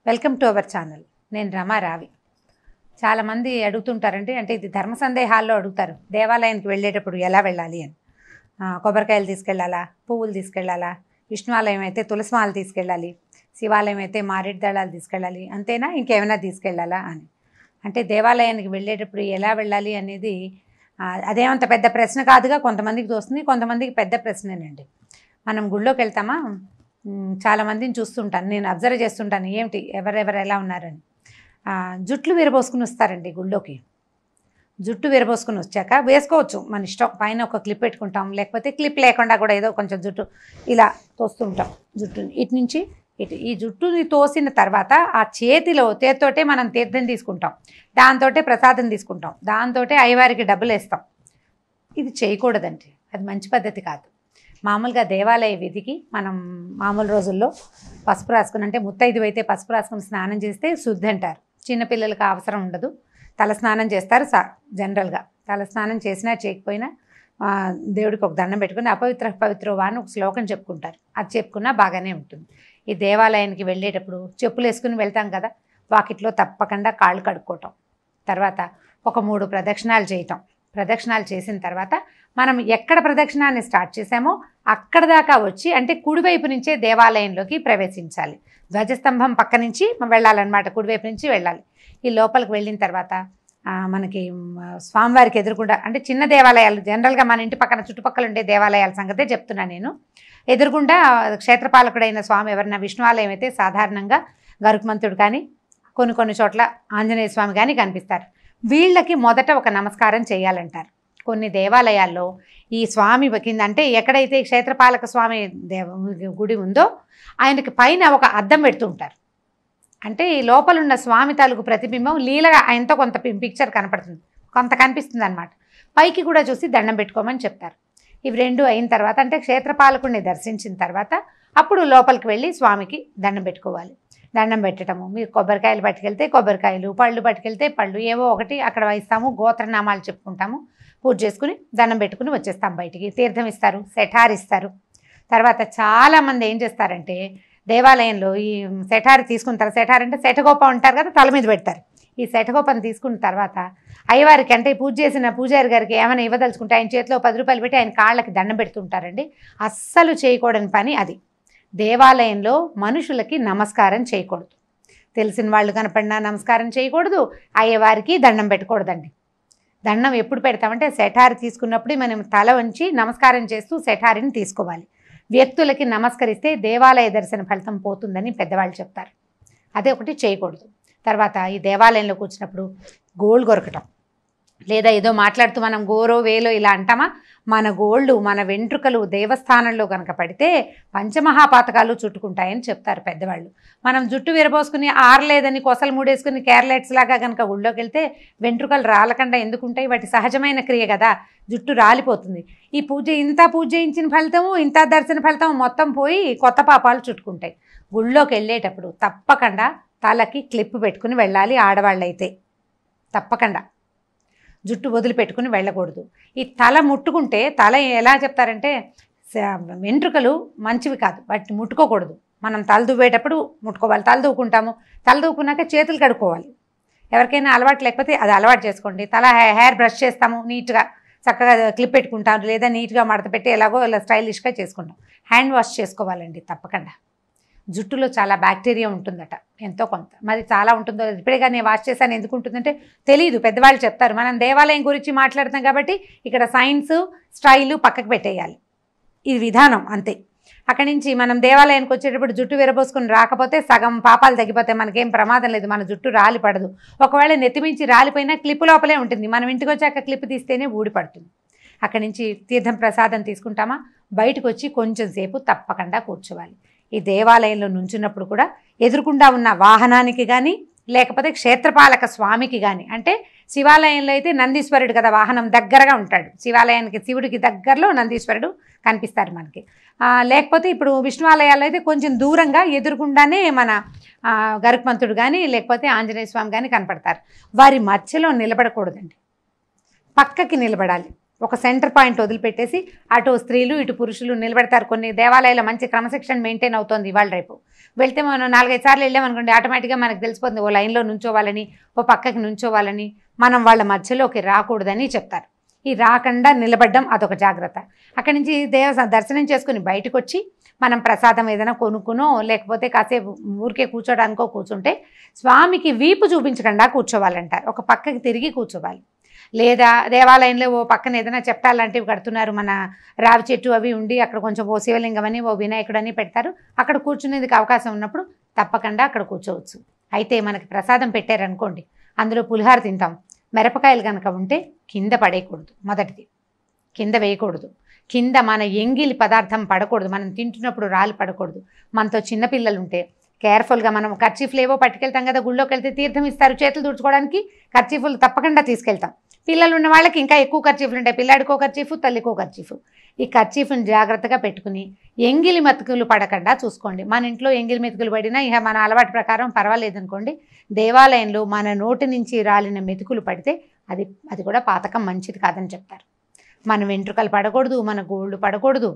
welcome to our channel నేను రమా రావి చాలామంది అడుగుతుంటారండి అంటే ఇది ధర్మ సందేహాల్లో అడుగుతారు దేవాలయానికి వెళ్ళేటప్పుడు ఎలా వెళ్ళాలి అని ఆ, కొబ్బరికాయలు తీసుకెళ్ళాలా పువ్వులు తీసుకెళ్ళాలా విష్ణువాలయం అయితే తులసిమాలు తీసుకెళ్ళాలి శివాలయం అయితే మారేడు దళాలు తీసుకెళ్ళాలి అంతేనా ఇంకేమైనా తీసుకెళ్ళాలా అని అంటే దేవాలయానికి వెళ్ళేటప్పుడు ఎలా వెళ్ళాలి అనేది ఆ, అదేమంత పెద్ద ప్రశ్న కాదుగా కొంతమందికి తోస్తుంది కొంతమందికి పెద్ద ప్రశ్నేనండి మనం గుళ్ళోకి వెళ్తామా మ్, చాలా మందిని చూస్తుంటాను నేను అబ్జర్వ్ చేస్తుంటాను ఏమిటి ఎవరెవరు ఎలా ఉన్నారని ఆ, జుట్లు విరబోసుకుని వస్తారండి గుళ్ళోకి జుట్టు విరబోసుకుని వచ్చాక వేసుకోవచ్చు మన ఇష్టం పైన ఒక క్లిప్ పెట్టుకుంటాం లేకపోతే క్లిప్ లేకుండా కూడా ఏదో కొంచెం జుట్టు ఇలా తోస్తుంటాం జుట్టుని ఇటు నుంచి ఇటు ఈ జుట్టుని తోసిన తర్వాత ఆ చేతిలో చేతితోటే మనం తీర్థం తీసుకుంటాం దాంతోటే ప్రసాదం తీసుకుంటాం దాంతోటే అయ్యవారికి డబ్బులు వేస్తాం ఇది చేయకూడదండి అది మంచి పద్ధతి కాదు మామూలుగా దేవాలయ విధికి మనం మామూలు రోజుల్లో పసుపు రాసుకుని అంటే ముత్తైదు అయితే పసుపు రాసుకుని స్నానం చేస్తే శుద్ధి అంటారు చిన్నపిల్లలకి ఆ అవసరం ఉండదు తల స్నానం చేస్తారు సా జనరల్గా తల స్నానం చేసినా చేయకపోయినా ఆ, దేవుడికి ఒక దండం పెట్టుకుని అపవిత్ర పవిత్ర అని ఒక శ్లోకం చెప్పుకుంటారు అది చెప్పుకున్నా బాగానే ఉంటుంది ఈ దేవాలయానికి వెళ్ళేటప్పుడు చెప్పులు వేసుకుని వెళ్తాం కదా వాకిట్లో తప్పకుండా కాళ్ళు కడుక్కోవటం తర్వాత ఒక మూడు ప్రదక్షిణాలు చేయటం ప్రదక్షిణాలు చేసిన తర్వాత మనం ఎక్కడ ప్రదక్షిణాన్ని స్టార్ట్ చేసామో అక్కడ దాకా వచ్చి అంటే కుడివైపు నుంచే దేవాలయంలోకి ప్రవేశించాలి ధ్వజస్తంభం పక్క నుంచి వెళ్ళాలన్నమాట కుడివైపు నుంచి వెళ్ళాలి ఈ లోపలికి వెళ్ళిన తర్వాత ఆ, మనకి మ్, స్వామివారికి ఎదురుకుండా అంటే చిన్న దేవాలయాలు జనరల్గా మన ఇంటి పక్కన చుట్టుపక్కల ఉండే దేవాలయాల సంగతే చెప్తున్నాను నేను ఎదురుగుండా క్షేత్రపాలకుడైన స్వామి ఎవరైనా విష్ణువాలయం అయితే సాధారణంగా గరుత్మంతుడు కానీ కొన్ని కొన్ని చోట్ల ఆంజనేయ స్వామి కానీ కనిపిస్తారు వీళ్ళకి మొదట ఒక నమస్కారం చేయాలంటారు కొన్ని దేవాలయాల్లో ఈ స్వామి కింద అంటే ఎక్కడైతే క్షేత్రపాలక స్వామి దేవ గుడి ఉందో ఆయనకి పైన ఒక అద్దం పెడుతుంటారు అంటే ఈ లోపల ఉన్న స్వామి తాలూకు ప్రతిబింబం లీలగా ఆయనతో కొంత పి- పిక్చర్ కనపడుతుంది కొంత కనిపిస్తుంది అనమాట పైకి కూడా చూసి దండం పెట్టుకోమని చెప్తారు ఇవి రెండు అయిన తర్వాత అంటే క్షేత్రపాలకుడిని దర్శించిన తర్వాత అప్పుడు లోపలికి వెళ్ళి స్వామికి దండం పెట్టుకోవాలి దండం పెట్టడము మీరు కొబ్బరికాయలు పట్టుకెళ్తే కొబ్బరికాయలు పళ్ళు పట్టుకెళ్తే పళ్ళు ఏవో ఒకటి అక్కడ ఇస్తాము గోత్రనామాలు చెప్పుకుంటాము పూజ చేసుకుని దండం పెట్టుకుని వచ్చేస్తాం బయటికి తీర్థం ఇస్తారు సెఠార్ ఇస్తారు తర్వాత చాలామంది ఏం చేస్తారంటే దేవాలయంలో ఈ సెఠారి తీసుకుంటారు సెఠార్ అంటే సెటగోప ఉంటారు కదా తల మీద పెడతారు ఈ సెటగోపని తీసుకున్న తర్వాత అయ్యవారికి అంటే పూజ చేసిన పూజారి గారికి ఏమైనా ఇవ్వదలుచుకుంటే ఆయన చేతిలో పది రూపాయలు పెట్టి ఆయన కాళ్ళకి దండం పెడుతుంటారండి అస్సలు చేయకూడని పని అది దేవాలయంలో మనుషులకి నమస్కారం చేయకూడదు తెలిసిన వాళ్ళు కనపడినా నమస్కారం చేయకూడదు అయ్యవారికి దండం పెట్టకూడదండి దండం ఎప్పుడు పెడతామంటే సెఠారి తీసుకున్నప్పుడు మనం తల వంచి నమస్కారం చేస్తూ సెఠారిని తీసుకోవాలి వ్యక్తులకి నమస్కరిస్తే దేవాలయ దర్శన ఫలితం పోతుందని పెద్దవాళ్ళు చెప్తారు అదే ఒకటి చేయకూడదు తర్వాత ఈ దేవాలయంలో కూర్చున్నప్పుడు గోల్డ్ కొరకటం లేదా ఏదో మాట్లాడుతూ మనం గోరో వేలో ఇలా అంటామా మన గోల్డ్ మన వెంట్రుకలు దేవస్థానంలో కనుక పడితే పంచమహాపాతకాలు చుట్టుకుంటాయని చెప్తారు పెద్దవాళ్ళు మనం జుట్టు విరబోసుకుని ఆరలేదని కొసలు మూడేసుకుని క్యారలెట్స్ లాగా కనుక గుళ్ళోకి వెళ్తే వెంట్రుకలు రాలకుండా ఎందుకుంటాయి వాటి సహజమైన క్రియ కదా జుట్టు రాలిపోతుంది ఈ పూజ ఇంత పూజ చేయించిన ఫలితము ఇంత దర్శన ఫలితం మొత్తం పోయి కొత్త పాపాలు చుట్టుకుంటాయి గుళ్ళోకి వెళ్ళేటప్పుడు తప్పకుండా తలకి క్లిప్ పెట్టుకుని వెళ్ళాలి ఆడవాళ్ళైతే తప్పకుండా జుట్టు వదిలిపెట్టుకుని వెళ్ళకూడదు ఈ తల ముట్టుకుంటే తల ఎలా చెప్తారంటే స- వెంట్రుకలు మంచివి కాదు వాటిని ముట్టుకోకూడదు మనం తల దువ్వేటప్పుడు ముట్టుకోవాలి తల దూకుంటాము తల దూకున్నాక చేతులు కడుక్కోవాలి ఎవరికైనా అలవాటు లేకపోతే అది అలవాటు చేసుకోండి తల హె- హెయిర్ బ్రష్ చేస్తాము నీట్గా చక్కగా క్లిప్ పెట్టుకుంటాం లేదా నీట్గా మడత పెట్టి ఎలాగో ఇలా స్టైలిష్గా చేసుకుంటాం హ్యాండ్ వాష్ చేసుకోవాలండి తప్పకుండా జుట్టులో చాలా బ్యాక్టీరియా ఉంటుందట ఎంతో కొంత మరి చాలా ఉంటుందో ఇప్పుడే కానీ నేను వాష్ చేశాను ఎందుకు ఉంటుందంటే తెలియదు పెద్దవాళ్ళు చెప్తారు మనం దేవాలయం గురించి మాట్లాడుతాం కాబట్టి ఇక్కడ సైన్స్ స్టైలు పక్కకు పెట్టేయాలి ఇది విధానం అంతే అక్కడి నుంచి మనం దేవాలయానికి వచ్చేటప్పుడు జుట్టు విరబోసుకుని రాకపోతే సగం పాపాలు తగ్గిపోతే మనకేం ప్రమాదం లేదు మన జుట్టు రాలి పడదు ఒకవేళ నెత్తిమించి రాలిపోయినా క్లిప్ లోపలే ఉంటుంది మనం ఇంటికి వచ్చాక క్లిప్ తీస్తేనే ఊడి పడుతుంది అక్కడి నుంచి తీర్థం ప్రసాదం తీసుకుంటామా బయటకు వచ్చి కొంచెం సేపు తప్పకుండా కూర్చోవాలి ఈ దేవాలయంలో నుంచున్నప్పుడు కూడా ఎదురుకుండా ఉన్న వాహనానికి కానీ లేకపోతే క్షేత్రపాలక స్వామికి కానీ అంటే శివాలయంలో అయితే నందీశ్వరుడు కదా వాహనం దగ్గరగా ఉంటాడు శివాలయానికి శివుడికి దగ్గరలో నందీశ్వరుడు కనిపిస్తారు మనకి ఆ, లేకపోతే ఇప్పుడు విష్ణువాలయాల్లో అయితే కొంచెం దూరంగా ఎదురుగుండానే మన ఆ, గరుత్మంతుడు కానీ లేకపోతే ఆంజనేయ స్వామి కానీ కనపడతారు వారి మధ్యలో నిలబడకూడదండి పక్కకి నిలబడాలి ఒక సెంటర్ పాయింట్ వదిలిపెట్టేసి అటు స్త్రీలు ఇటు పురుషులు నిలబెడతారు కొన్ని దేవాలయాల్లో మంచి క్రమశిక్షణ మెయింటైన్ అవుతుంది ఇవాళ రేపు వెళ్తే మనం నాలుగైదు సార్లు వెళ్ళామనుకోండి ఆటోమేటిక్గా మనకు తెలిసిపోతుంది ఓ లైన్లో నుంచోవాలని ఓ పక్కకి నుంచోవాలని మనం వాళ్ళ మధ్యలోకి రాకూడదని చెప్తారు ఈ రాకుండా నిలబడడం అదొక జాగ్రత్త అక్కడి నుంచి దేవ దర్శనం చేసుకుని బయటకు వచ్చి మనం ప్రసాదం ఏదైనా కొనుక్కునో లేకపోతే కాసేపు ఊరికే కూర్చోడానికో కూర్చుంటే స్వామికి వీపు చూపించకుండా కూర్చోవాలంటారు ఒక పక్కకి తిరిగి కూర్చోవాలి లేదా దేవాలయంలో ఓ పక్కన ఏదైనా చెప్తాలంటివి కడుతున్నారు మన రావి చెట్టు అవి ఉండి అక్కడ కొంచెం ఓ శివలింగం అని ఓ వినాయకుడు అని పెడతారు అక్కడ కూర్చునేందుకు అవకాశం ఉన్నప్పుడు తప్పకుండా అక్కడ కూర్చోవచ్చు అయితే మనకి ప్రసాదం పెట్టారనుకోండి అందులో పులిహార తింటాం మిరపకాయలు కనుక ఉంటే కింద పడేయకూడదు మొదటిది కింద వేయకూడదు కింద మన ఎంగిలి పదార్థం పడకూడదు మనం తింటున్నప్పుడు రాళ్ళు పడకూడదు మనతో చిన్నపిల్లలు ఉంటే కేర్ఫుల్గా మనం కర్చీఫ్లు ఏవో పట్టుకెళ్తాం కదా గుళ్ళోకి వెళ్తే తీర్థం ఇస్తారు చేతులు తుడుచుకోవడానికి కర్చీఫ్లు తప్పకుండా తీసుకెళ్తాం పిల్లలు ఉన్న వాళ్ళకి ఇంకా ఎక్కువ ఖర్చీఫ్లు ఉంటాయి పిల్లాడికో ఖర్చీఫ్ తల్లికో ఖర్చీఫ్ ఈ ఖర్చీఫ్ని జాగ్రత్తగా పెట్టుకుని ఎంగిలి మెతుకులు పడకుండా చూసుకోండి మన ఇంట్లో ఎంగిలి మెతుకులు పడినా ఇక మన అలవాటు ప్రకారం పర్వాలేదు అనుకోండి దేవాలయంలో మన నోటి నుంచి రాలిన మెతుకులు పడితే అది అది కూడా పాతకం మంచిది కాదని చెప్తారు మన వెంట్రుకలు పడకూడదు మన గోళ్ళు పడకూడదు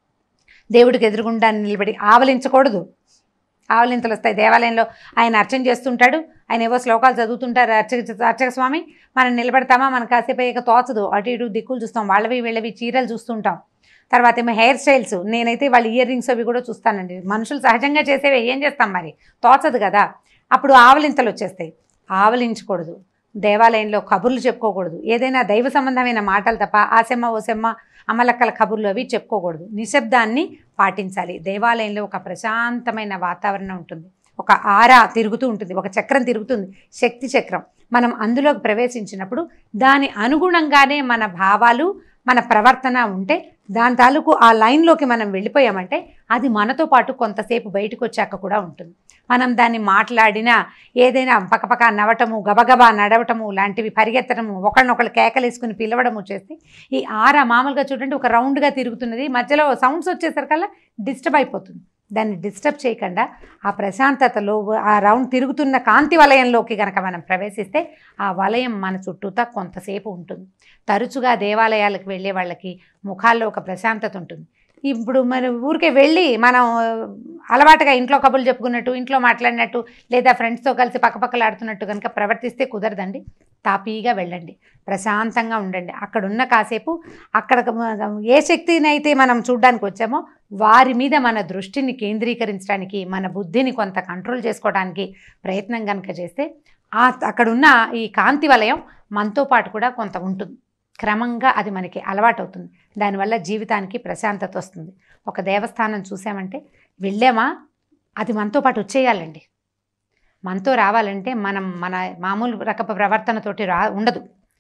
దేవుడికి ఎదురుగుండా నిలబడి ఆవలించకూడదు ఆవలింతలు వస్తాయి దేవాలయంలో ఆయన అర్చన చేస్తుంటాడు ఆయన ఏవో శ్లోకాలు చదువుతుంటారు అర్చక అర్చక స్వామి మనం నిలబడతామా మనం కాసేపు అయ్యాక తోచదు అటు ఇటు దిక్కులు చూస్తాం వాళ్ళవి వీళ్ళవి చీరలు చూస్తుంటాం తర్వాత ఏమో హెయిర్ స్టైల్స్ నేనైతే వాళ్ళ ఇయర్ రింగ్స్ అవి కూడా చూస్తానండి మనుషులు సహజంగా చేసేవి ఏం చేస్తాం మరి తోచదు కదా అప్పుడు ఆవలింతలు వచ్చేస్తాయి ఆవలించకూడదు దేవాలయంలో కబుర్లు చెప్పుకోకూడదు ఏదైనా దైవ సంబంధమైన మాటలు తప్ప ఆసెమ్మ ఓసెమ్మ అమలక్కల కబుర్లు అవి చెప్పుకోకూడదు నిశ్శబ్దాన్ని పాటించాలి దేవాలయంలో ఒక ప్రశాంతమైన వాతావరణం ఉంటుంది ఒక ఆరా తిరుగుతూ ఉంటుంది ఒక చక్రం తిరుగుతుంది శక్తి చక్రం మనం అందులోకి ప్రవేశించినప్పుడు దాని అనుగుణంగానే మన భావాలు మన ప్రవర్తన ఉంటే దాని తాలూకు ఆ లైన్లోకి మనం వెళ్ళిపోయామంటే అది మనతో పాటు కొంతసేపు బయటకు వచ్చాక కూడా ఉంటుంది మనం దాన్ని మాట్లాడినా ఏదైనా పక్కపక్క నవ్వటము గబగబా నడవటము లాంటివి పరిగెత్తడము ఒకరినొకరు కేకలేసుకుని పిలవడము చేస్తే ఈ ఆర మామూలుగా చూడండి ఒక రౌండ్గా తిరుగుతున్నది మధ్యలో సౌండ్స్ వచ్చేసరికల్లా డిస్టర్బ్ అయిపోతుంది దాన్ని డిస్టర్బ్ చేయకుండా ఆ ప్రశాంతతలో ఆ రౌండ్ తిరుగుతున్న కాంతి వలయంలోకి కనుక మనం ప్రవేశిస్తే ఆ వలయం మన చుట్టూతా కొంతసేపు ఉంటుంది తరచుగా దేవాలయాలకు వెళ్ళే వాళ్ళకి ముఖాల్లో ఒక ప్రశాంతత ఉంటుంది ఇప్పుడు మరి ఊరికే వెళ్ళి మనం అలవాటుగా ఇంట్లో కబుర్లు చెప్పుకున్నట్టు ఇంట్లో మాట్లాడినట్టు లేదా ఫ్రెండ్స్తో కలిసి పక్కపక్కలు ఆడుతున్నట్టు కనుక ప్రవర్తిస్తే కుదరదండి తాపీగా వెళ్ళండి ప్రశాంతంగా ఉండండి అక్కడున్న కాసేపు అక్కడ ఏ శక్తిని అయితే మనం చూడడానికి వచ్చామో వారి మీద మన దృష్టిని కేంద్రీకరించడానికి మన బుద్ధిని కొంత కంట్రోల్ చేసుకోవడానికి ప్రయత్నం కనుక చేస్తే ఆ అక్కడున్న ఈ కాంతి వలయం మనతో పాటు కూడా కొంత ఉంటుంది క్రమంగా అది మనకి అలవాటవుతుంది దానివల్ల జీవితానికి ప్రశాంతత వస్తుంది ఒక దేవస్థానం చూసామంటే వెళ్ళామా అది మనతో పాటు వచ్చేయాలండి మనతో రావాలంటే మనం మన మామూలు రకపు ప్రవర్తనతోటి రా ఉండదు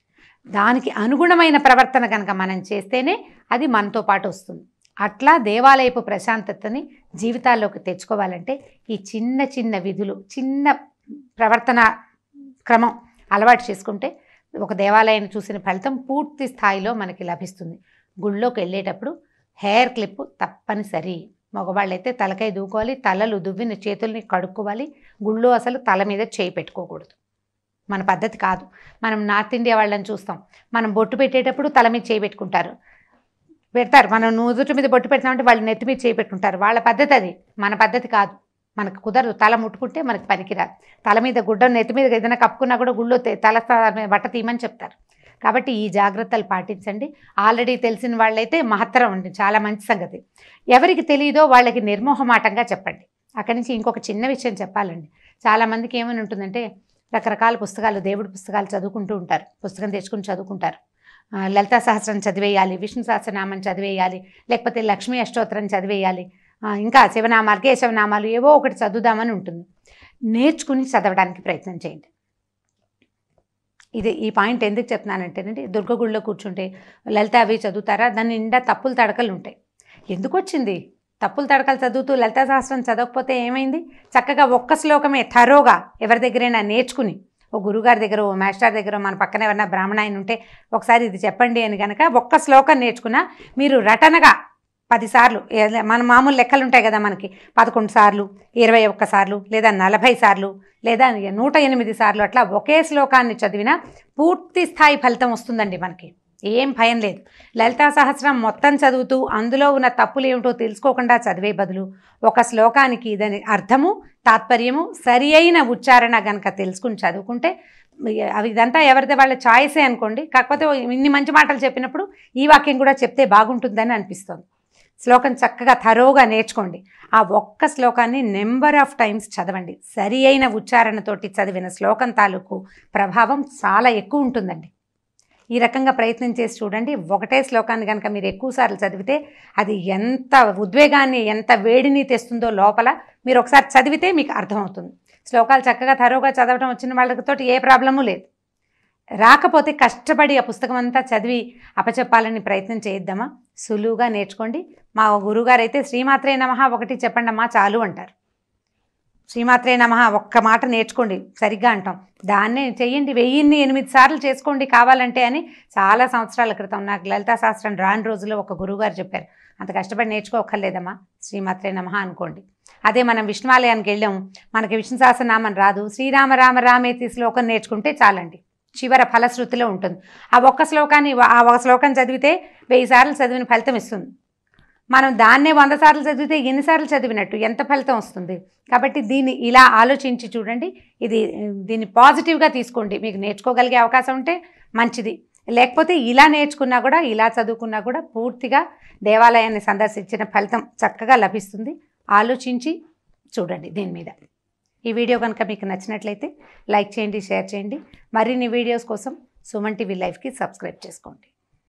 దానికి అనుగుణమైన ప్రవర్తన కనుక మనం చేస్తేనే అది మనతో పాటు వస్తుంది అట్లా దేవాలయపు ప్రశాంతతని జీవితాల్లోకి తెచ్చుకోవాలంటే ఈ చిన్న చిన్న విధులు చిన్న ప్రవర్తన క్రమం అలవాటు చేసుకుంటే ఒక దేవాలయాన్ని చూసిన ఫలితం పూర్తి స్థాయిలో మనకి లభిస్తుంది గుళ్ళోకి వెళ్ళేటప్పుడు హెయిర్ క్లిప్ తప్పనిసరి మగవాళ్ళైతే తలకాయ దూకోవాలి తలలు దువ్విన చేతుల్ని కడుక్కోవాలి గుళ్ళో అసలు తల మీద చేయి పెట్టుకోకూడదు మన పద్ధతి కాదు మనం నార్త్ ఇండియా వాళ్ళని చూస్తాం మనం బొట్టు పెట్టేటప్పుడు తల మీద చేయి పెట్టుకుంటారు పెడతారు మనం నుదుటి మీద బొట్టు పెడతామంటే వాళ్ళు నెత్తి మీద చేయి పెట్టుకుంటారు వాళ్ళ పద్ధతి అది మన పద్ధతి కాదు మనకు కుదరదు తల ముట్టుకుంటే మనకు పనికిరాదు తల మీద గుడ్డ నెత్తి మీద ఏదైనా కప్పుకున్నా కూడా గుళ్ళో తే- తల స్థా- బట్ట తీయమని చెప్తారు కాబట్టి ఈ జాగ్రత్తలు పాటించండి ఆల్రెడీ తెలిసిన వాళ్ళైతే మహత్తరం అండి చాలా మంచి సంగతి ఎవరికి తెలియదో వాళ్ళకి నిర్మోహమాటంగా చెప్పండి అక్కడి నుంచి ఇంకొక చిన్న విషయం చెప్పాలండి చాలామందికి ఏమని ఉంటుందంటే రకరకాల పుస్తకాలు దేవుడి పుస్తకాలు చదువుకుంటూ ఉంటారు పుస్తకం తెచ్చుకుని చదువుకుంటారు ఆ, లలితా సహస్రం చదివేయాలి విష్ణు సహస్రనామం చదివేయాలి లేకపోతే లక్ష్మీ అష్టోత్తరం చదివేయాలి ఆ, ఇంకా శివనామాలు కేశవనామాలు ఏవో ఒకటి చదువుదామని ఉంటుంది నేర్చుకుని చదవడానికి ప్రయత్నం చేయండి ఇది ఈ పాయింట్ ఎందుకు చెప్తున్నానంటేనండి దుర్గగుడిలో కూర్చుంటే లలిత అవి చదువుతారా దాని నిండా తప్పులు తడకలు ఉంటాయి ఎందుకు వచ్చింది తప్పులు తడకలు చదువుతూ లలితా సహస్రం చదవకపోతే ఏమైంది చక్కగా ఒక్క శ్లోకమే థరోగా ఎవరి దగ్గరైనా నేర్చుకుని ఓ గురుగారి దగ్గర ఓ మాస్టర్ దగ్గర మన పక్కన ఎవరైనా బ్రాహ్మణ ఆయన ఉంటే ఒకసారి ఇది చెప్పండి అని కనుక ఒక్క శ్లోకం నేర్చుకున్నా మీరు రటనగా పదిసార్లు ఏ- మన మామూలు లెక్కలు ఉంటాయి కదా మనకి పదకొండు సార్లు ఇరవై ఒక్క సార్లు లేదా నలభై సార్లు లేదా నూట ఎనిమిది సార్లు అట్లా ఒకే శ్లోకాన్ని చదివినా పూర్తి స్థాయి ఫలితం వస్తుందండి మనకి ఏం భయం లేదు లలితా సహస్రం మొత్తం చదువుతూ అందులో ఉన్న తప్పులు ఏమిటో తెలుసుకోకుండా చదివే బదులు ఒక శ్లోకానికి దాని అర్థము తాత్పర్యము సరి అయిన ఉచ్చారణ గనక తెలుసుకుని చదువుకుంటే అవి ఇదంతా ఎవరిదే వాళ్ళ చాయిసే అనుకోండి కాకపోతే ఇన్ని మంచి మాటలు చెప్పినప్పుడు ఈ వాక్యం కూడా చెప్తే బాగుంటుందని అనిపిస్తుంది శ్లోకం చక్కగా థరోగా నేర్చుకోండి ఆ ఒక్క శ్లోకాన్ని నెంబర్ ఆఫ్ టైమ్స్ చదవండి సరి అయిన ఉచ్చారణతోటి చదివిన శ్లోకం తాలూకు ప్రభావం చాలా ఎక్కువ ఉంటుందండి ఈ రకంగా ప్రయత్నం చేసి చూడండి ఒకటే శ్లోకాన్ని కనుక మీరు ఎక్కువసార్లు చదివితే అది ఎంత ఉద్వేగాన్ని ఎంత వేడిని తెస్తుందో లోపల మీరు ఒకసారి చదివితే మీకు అర్థమవుతుంది శ్లోకాలు చక్కగా తరువుగా చదవటం వచ్చిన వాళ్ళతోటి ఏ ప్రాబ్లము లేదు రాకపోతే కష్టపడి ఆ పుస్తకం అంతా చదివి అపచెప్పాలని ప్రయత్నం చేయిద్దామా సులువుగా నేర్చుకోండి మా గురుగారు అయితే శ్రీమాత్రే నమః ఒకటి చెప్పండి అమ్మా చాలు అంటారు శ్రీమాత్రే నమః ఒక్క మాట నేర్చుకోండి సరిగ్గా అంటాం దాన్నే చెయ్యండి వెయ్యిన్ని ఎనిమిది సార్లు చేసుకోండి కావాలంటే అని చాలా సంవత్సరాల క్రితం నాకు లలితా శాస్త్రం రాని రోజుల్లో ఒక గురువుగారు చెప్పారు అంత కష్టపడి నేర్చుకోకర్లేదమ్మా శ్రీమాత్రే నమః అనుకోండి అదే మనం విష్ణువాలయానికి వెళ్ళాం మనకి విష్ణు సహస్రనామం రాదు శ్రీరామ రామ రామేతి శ్లోకం నేర్చుకుంటే చాలండి చివర ఫలశ్రుతిలో ఉంటుంది ఆ ఒక్క శ్లోకాన్ని ఆ ఒక శ్లోకం చదివితే వెయ్యి సార్లు చదివిన ఫలితం ఇస్తుంది మనం దాన్నే వంద సార్లు చదివితే ఎన్నిసార్లు చదివినట్టు ఎంత ఫలితం వస్తుంది కాబట్టి దీన్ని ఇలా ఆలోచించి చూడండి ఇది దీన్ని పాజిటివ్గా తీసుకోండి మీకు నేర్చుకోగలిగే అవకాశం ఉంటే మంచిది లేకపోతే ఇలా నేర్చుకున్నా కూడా ఇలా చదువుకున్నా కూడా పూర్తిగా దేవాలయాన్ని సందర్శించిన ఫలితం చక్కగా లభిస్తుంది ఆలోచించి చూడండి దీని మీద ఈ వీడియో కనుక మీకు నచ్చినట్లయితే లైక్ చేయండి షేర్ చేయండి మరిన్ని వీడియోస్ కోసం సుమన్ టీవీ లైఫ్కి సబ్స్క్రైబ్ చేసుకోండి